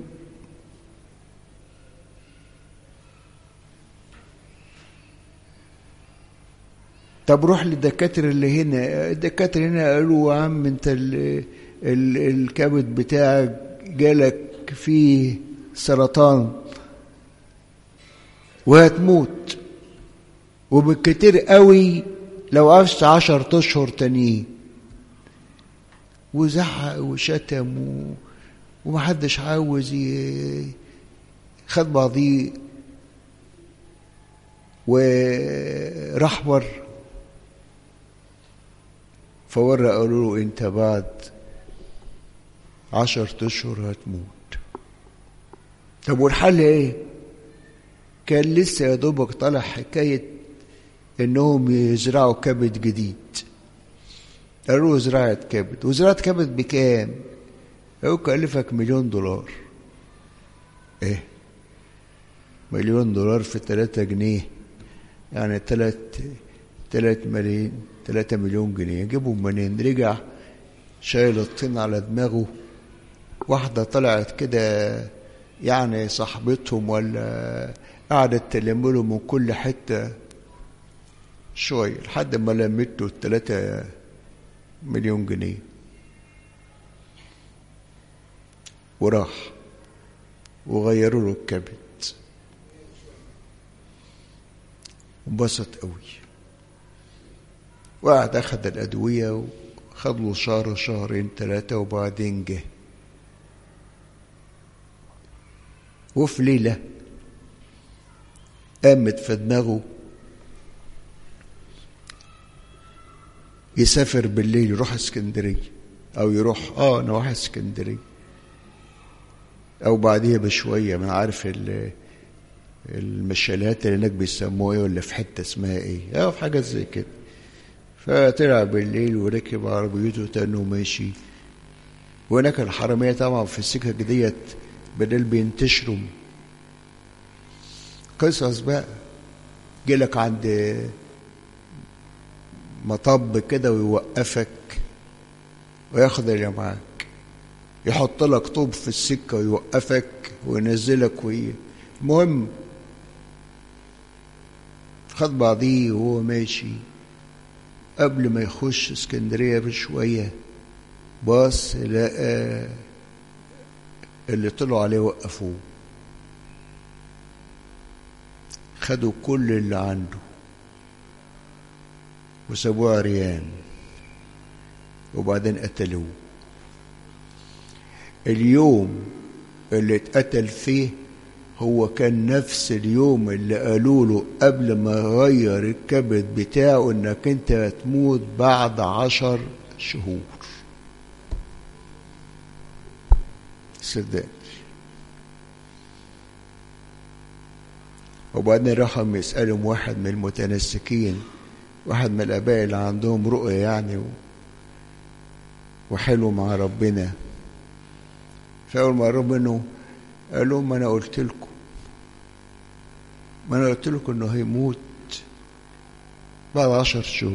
طب روح للدكاترة اللي هنا الدكاترة هنا قالوا يا عم انت ال ال الكبد بتاعك جالك فيه سرطان وهتموت وبالكتير قوي لو عشت عشر اشهر تانيين وزعق وشتم و... ومحدش عاوز ي... خد بعضيه وراح بره فورا قالوا له انت بعد عشر اشهر هتموت طب والحل ايه كان لسه يا دوبك طالع حكايه انهم يزرعوا كبد جديد قالوا له زراعة كبد وزراعة كبد بكام هو كلفك مليون دولار ايه مليون دولار في تلاتة جنيه يعني تلات تلات ملايين تلاتة مليون جنيه يجيبهم منين رجع شايل الطين على دماغه واحدة طلعت كده يعني صاحبتهم ولا قعدت تلم له من كل حتة شوية لحد ما لمته التلاتة مليون جنيه وراح وغيروا له الكبد انبسط قوي وقعد اخد الادويه وخد له شهر شهرين ثلاثه وبعدين جه وفي ليله قامت في دماغه يسافر بالليل يروح اسكندريه او يروح اه انا رايح اسكندريه او بعديها بشويه ما عارف ال- المشالات اللي هناك بيسموها ايه ولا في حته اسمها ايه اه في حاجات زي كده فطلع بالليل وركب عربيته تاني وماشي وهناك الحرامية طبعا في السكك ديت بالليل بينتشروا قصص بقى جيلك عند مطب كده ويوقفك وياخد اللي معاك يحط لك طوب في السكة ويوقفك وينزلك وي المهم خد بعضيه وهو ماشي قبل ما يخش اسكندرية بشوية باص لقى اللي طلعوا عليه وقفوه خدوا كل اللي عنده وسابوه عريان وبعدين قتلوه اليوم اللي اتقتل فيه هو كان نفس اليوم اللي قالوا له قبل ما يغير الكبد بتاعه انك انت هتموت بعد عشر شهور صدقني وبعدين راحوا يسألهم واحد من المتنسكين واحد من الآباء اللي عندهم رؤية يعني و... وحلو مع ربنا فأول ما قرب منه قال لهم ما أنا قلت لكم ما أنا قلت لكم إنه هيموت بعد عشر شهور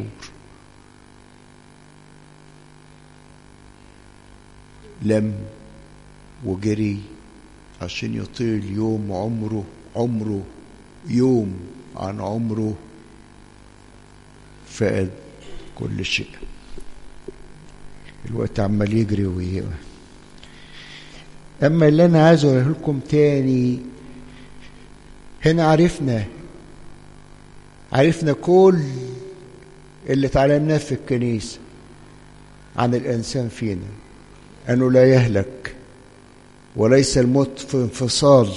لم وجري عشان يطيل يوم عمره عمره يوم عن عمره فقد كل شيء الوقت عمال يجري ويه اما اللي انا عايز اقوله لكم تاني هنا عرفنا عرفنا كل اللي اتعلمناه في الكنيسه عن الانسان فينا انه لا يهلك وليس الموت في انفصال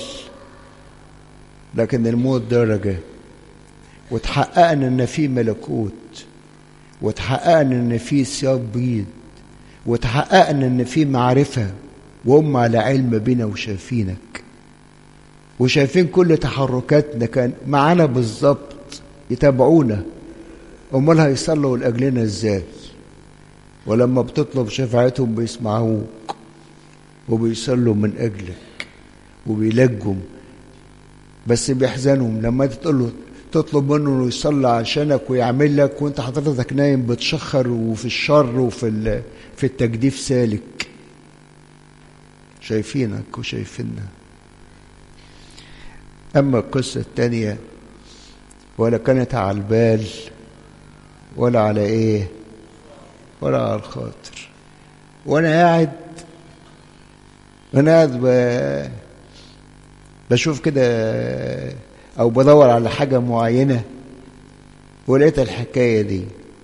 لكن الموت درجة وتحققنا ان في ملكوت وتحققنا ان في ثياب بيض وتحققنا ان في معرفة وهم على علم بنا وشايفينك وشايفين كل تحركاتنا كان معانا بالظبط يتابعونا امال هيصلوا لاجلنا ازاي ولما بتطلب شفاعتهم بيسمعوك وبيصلوا من اجلك وبيلجوا بس بيحزنهم لما تقول له تطلب منه انه يصلي عشانك ويعمل لك وانت حضرتك نايم بتشخر وفي الشر وفي في التجديف سالك شايفينك وشايفيننا اما القصه الثانيه ولا كانت على البال ولا على ايه ولا على الخاطر وانا قاعد وانا قاعد ب... بشوف كده او بدور على حاجه معينه ولقيت الحكايه دي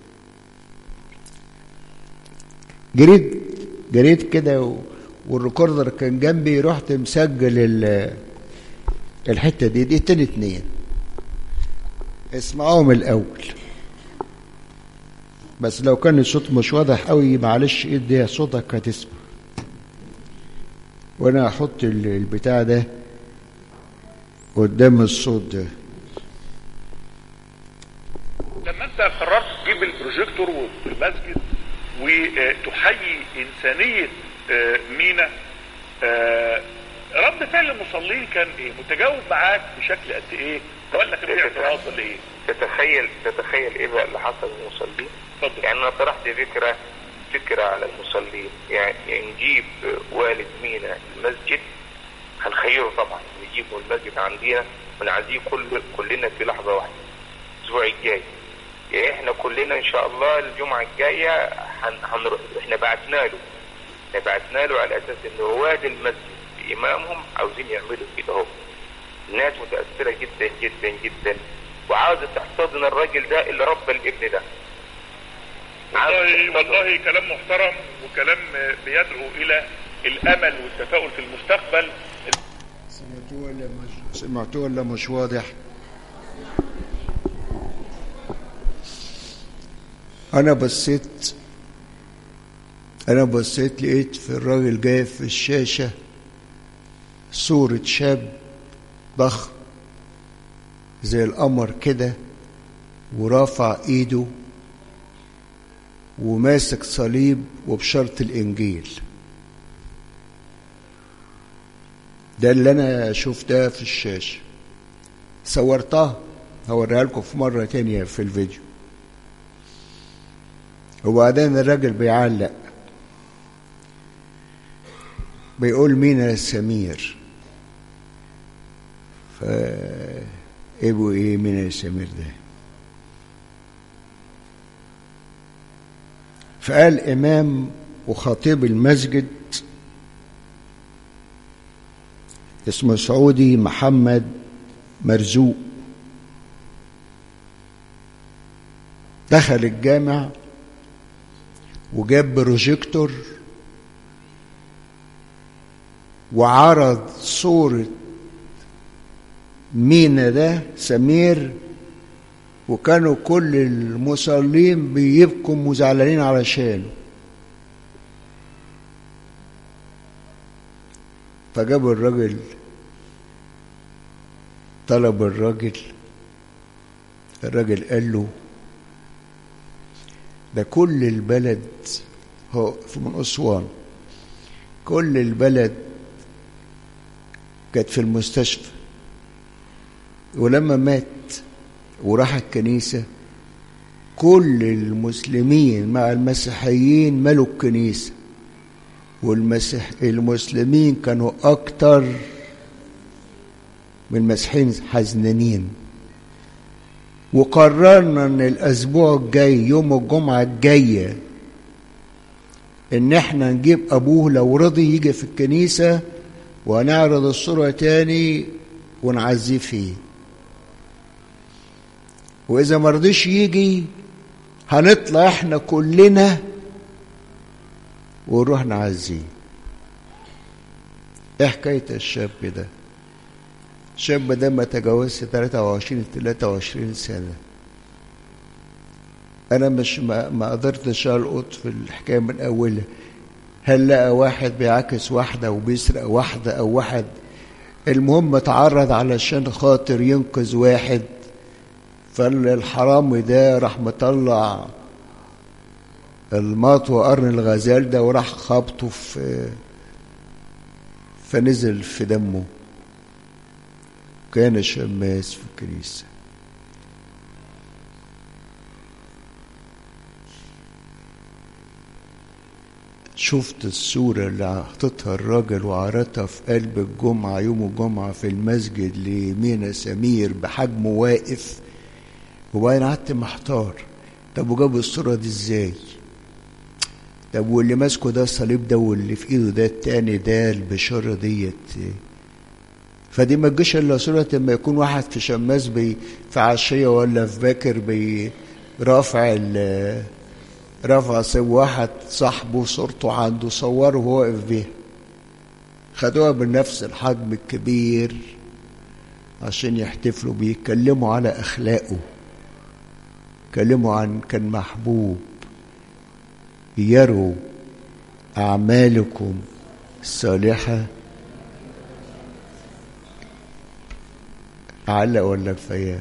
جريت جريت كده والريكوردر كان جنبي رحت مسجل الحته دي دي تاني اتنين اسمعوهم الاول بس لو كان الصوت مش واضح قوي معلش ادي صوتك هتسمع وانا هحط البتاع ده قدام الصوت ده لما انت قررت تجيب البروجيكتور في المسجد وتحيي انسانيه مينا رد فعل المصلين كان ايه؟ متجاوب معاك بشكل قد ايه؟ ولا كان في اعتراض ولا ايه؟ تتخيل تتخيل ايه بقى اللي حصل للمصلين؟ اتفضل يعني انا طرحت فكره فكره على المصلين يعني نجيب والد مينا المسجد هنخيره طبعا نجيبه المسجد عندنا ونعزيه كل كلنا في لحظه واحده الاسبوع الجاي يعني احنا كلنا ان شاء الله الجمعه الجايه هن... هنروح احنا بعتنا له احنا بعتنا له على اساس ان رواد المسجد امامهم عاوزين يعملوا كده اهو الناس متاثره جدا جدا جدا وعاوزه تحتضن الراجل ده اللي ربى الابن ده والله والله كلام محترم وكلام بيدعو الى الامل والتفاؤل في المستقبل سمعتوه ولا مش سمعتوه ولا مش واضح انا بصيت انا بصيت لقيت في الراجل جاي في الشاشه صورة شاب ضخم زي القمر كده ورافع ايده وماسك صليب وبشرط الانجيل ده اللي انا شفتها في الشاشه صورتها هوريها لكم في مره تانية في الفيديو وبعدين الراجل بيعلق بيقول مين يا سمير ف ابو ايه مين يا سمير ده فقال امام وخطيب المسجد اسمه سعودي محمد مرزوق دخل الجامع وجاب بروجيكتور وعرض صورة مينا ده سمير وكانوا كل المصلين بيبكوا وزعلانين علشانه فجابوا الراجل طلب الراجل الراجل قال له ده كل البلد هو من أسوان كل البلد كانت في المستشفى ولما مات وراح الكنيسة كل المسلمين مع المسيحيين ملوا الكنيسة والمسيح المسلمين كانوا أكتر من المسيحيين حزنانين وقررنا ان الاسبوع الجاي يوم الجمعه الجايه ان احنا نجيب ابوه لو رضي يجي في الكنيسه ونعرض الصوره تاني ونعزيه فيه واذا ما رضيش يجي هنطلع احنا كلنا ونروح نعزيه ايه حكايه الشاب ده الشاب ده ما تجاوزش 23 23 سنة أنا مش ما, ما قدرتش ألقط في الحكاية من أولها هل لقى واحد بيعاكس واحدة وبيسرق واحدة أو واحد المهم اتعرض علشان خاطر ينقذ واحد فالحرامي ده راح مطلع المطوى قرن الغزال ده وراح خبطه في فنزل في دمه كان شماس في الكنيسة شفت الصورة اللي حطتها الراجل وعرضها في قلب الجمعة يوم الجمعة في المسجد لمينا سمير بحجمه واقف وبعدين قعدت محتار طب وجاب الصورة دي ازاي؟ طب واللي ماسكه ده الصليب ده واللي في ايده ده التاني ده البشارة ديت فدي ما تجيش الا صورة لما يكون واحد في شماس بي في عشية ولا في باكر بي رافع ال رفع صيب واحد صاحبه صورته عنده صوره وهو واقف بيها خدوها بنفس الحجم الكبير عشان يحتفلوا بيه يتكلموا على اخلاقه يتكلموا عن كان محبوب يروا اعمالكم الصالحه أعلق ولا كفاية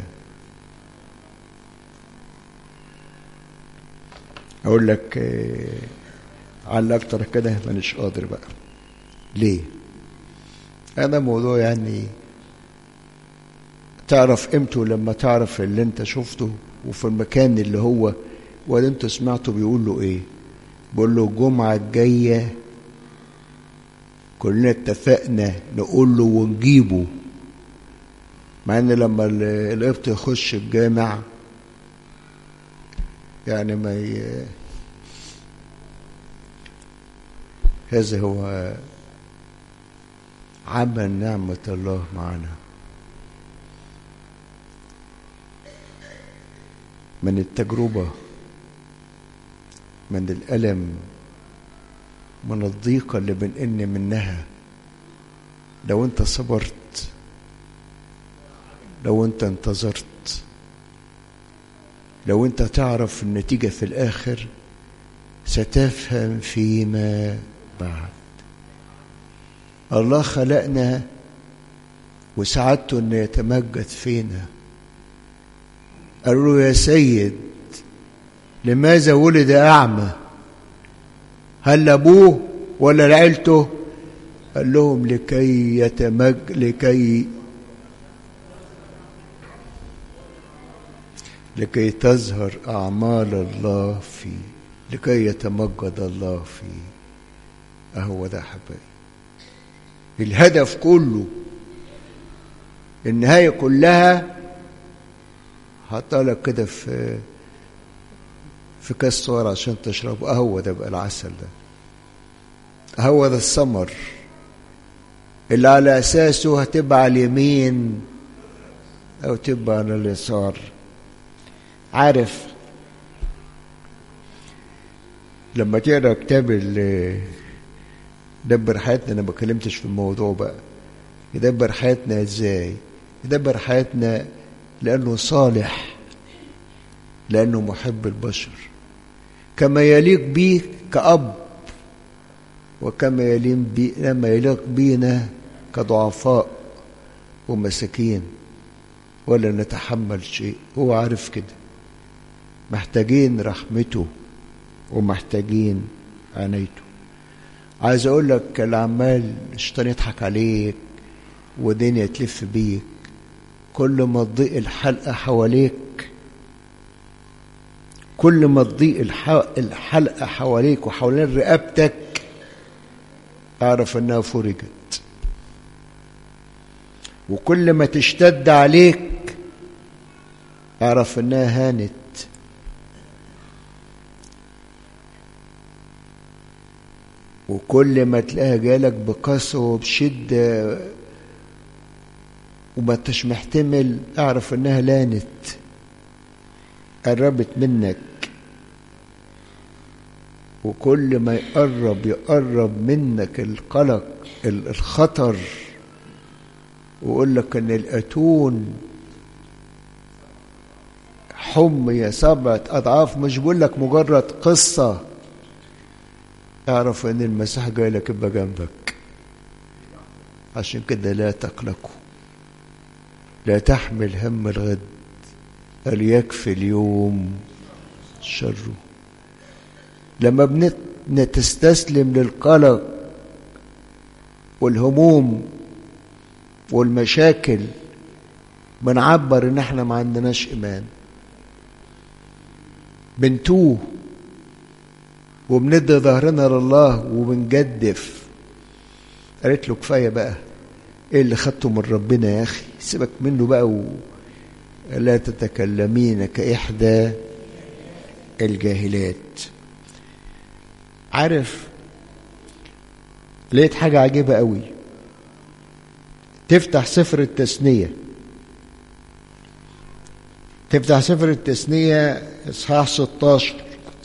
أقول لك علق أكتر كده مانيش قادر بقى ليه؟ هذا موضوع يعني تعرف قيمته لما تعرف اللي انت شفته وفي المكان اللي هو واللي انت سمعته بيقول له ايه بيقول له الجمعة الجاية كلنا اتفقنا نقول له ونجيبه مع ان لما القبط يخش الجامع يعني ما ي... هذا هو عمل نعمة الله معنا من التجربة من الألم من الضيقة اللي بنئن منها لو انت صبرت لو انت انتظرت لو انت تعرف النتيجة في الآخر ستفهم فيما بعد الله خلقنا وسعادته انه يتمجد فينا قالوا له يا سيد لماذا ولد اعمى هل ابوه ولا لعيلته قال لهم لكي يتمج لكي لكي تظهر اعمال الله فيه لكي يتمجد الله فيه اهو ده حبايبي الهدف كله النهايه كلها هطلق كده في في كاس صور عشان تشربه اهو ده بقى العسل ده هو ده الثمر اللي على اساسه هتبقى على اليمين او تبقى على اليسار عارف لما تقرا كتاب دبر حياتنا انا ما اتكلمتش في الموضوع بقى يدبر حياتنا ازاي يدبر حياتنا لانه صالح لانه محب البشر كما يليق بيه كأب وكما يليق بي لما يليق بينا كضعفاء ومساكين ولا نتحمل شيء هو عارف كده محتاجين رحمته ومحتاجين عنايته عايز اقول لك العمال الشيطان يضحك عليك ودنيا تلف بيك كل ما تضيق الحلقه حواليك كل ما تضيق الحلقه حواليك وحوالين رقبتك اعرف انها فرجت وكل ما تشتد عليك اعرف انها هانت وكل ما تلاقيها جالك بقسوة وبشدة وما انتش محتمل اعرف انها لانت قربت منك وكل ما يقرب يقرب منك القلق الخطر ويقول لك ان الاتون حمي سبعة اضعاف مش بقول لك مجرد قصه اعرف ان المسيح جاي لك يبقى جنبك عشان كده لا تقلقوا لا تحمل هم الغد بل يكفي اليوم شره لما بنتستسلم للقلق والهموم والمشاكل بنعبر ان احنا ما عندناش ايمان بنتوه وبندي ظهرنا لله وبنجدف قالت له كفايه بقى ايه اللي خدته من ربنا يا اخي سيبك منه بقى و... لا تتكلمين كإحدى الجاهلات عارف لقيت حاجة عجيبة قوي تفتح سفر التثنية تفتح سفر التثنية إصحاح 16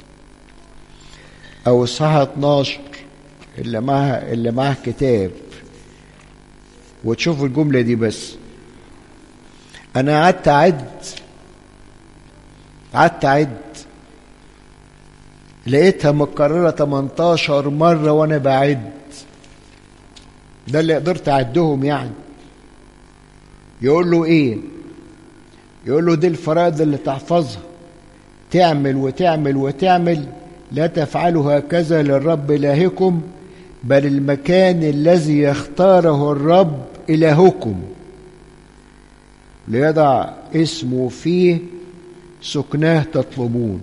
أو إصحاح 12 اللي معها اللي معاه كتاب وتشوف الجملة دي بس أنا قعدت أعد قعدت أعد لقيتها متكررة 18 مرة وأنا بعد ده اللي قدرت أعدهم يعني يقول له إيه؟ يقول له دي الفرائض اللي تحفظها تعمل وتعمل وتعمل لا تفعلوا هكذا للرب إلهكم بل المكان الذي يختاره الرب إلهكم ليضع اسمه فيه سكناه تطلبون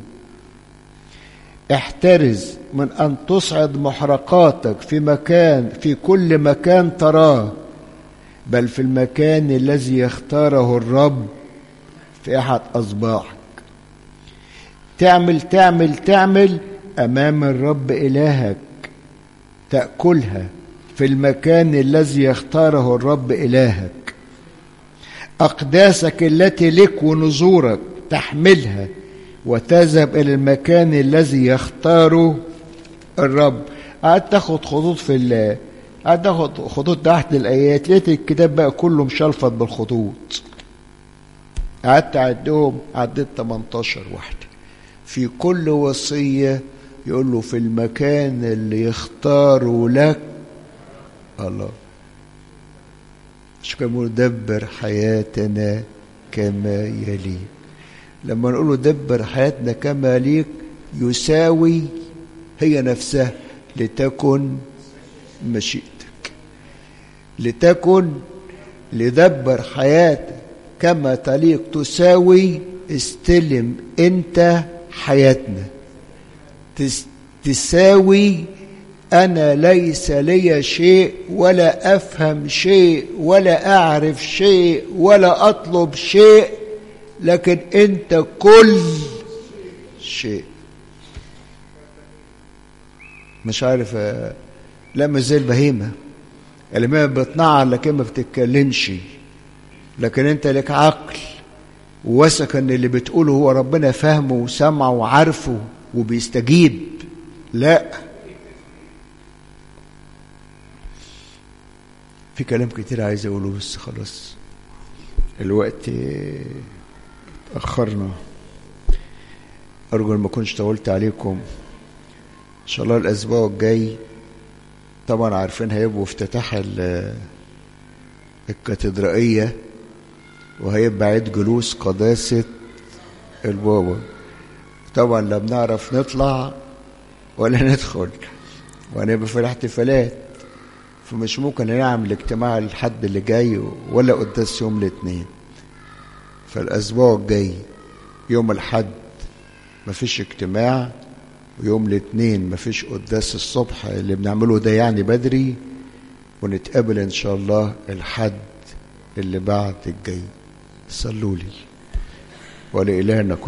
احترز من أن تصعد محرقاتك في مكان في كل مكان تراه بل في المكان الذي يختاره الرب في أحد أصباحك تعمل تعمل تعمل أمام الرب إلهك تأكلها في المكان الذي يختاره الرب إلهك أقداسك التي لك ونزورك تحملها وتذهب إلى المكان الذي يختاره الرب قعدت تاخد خطوط في ال قعدت تاخد خطوط تحت الآيات لقيت الكتاب بقى كله مشلفط بالخطوط قعدت أعدهم عديت 18 واحدة في كل وصية يقول له في المكان اللي يختاره لك الله شو كان بيقولوا دبر حياتنا كما يليك لما نقوله دبر حياتنا كما يليك يساوي هي نفسها لتكن مشيئتك لتكن لدبر حياتك كما تليق تساوي استلم انت حياتنا تساوي انا ليس لي شيء ولا افهم شيء ولا اعرف شيء ولا اطلب شيء لكن انت كل شيء مش عارف لا مش زي البهيمه البهيمه بتنعر لكن ما بتتكلمش لكن انت لك عقل وواثق ان اللي بتقوله هو ربنا فاهمه وسمعه وعارفه وبيستجيب لا في كلام كتير عايز اقوله بس خلاص الوقت اتاخرنا ارجو ان ما اكونش طولت عليكم ان شاء الله الاسبوع الجاي طبعا عارفين هيبقوا افتتاح الكاتدرائيه وهيبقى عيد جلوس قداسه البابا طبعا لا بنعرف نطلع ولا ندخل وهنبقى في الاحتفالات فمش ممكن نعمل اجتماع الحد اللي جاي ولا قداس يوم الاثنين فالاسبوع الجاي يوم الحد مفيش اجتماع ويوم الاثنين مفيش قداس الصبح اللي بنعمله ده يعني بدري ونتقابل ان شاء الله الحد اللي بعد الجاي صلوا لي ولإلهنا كل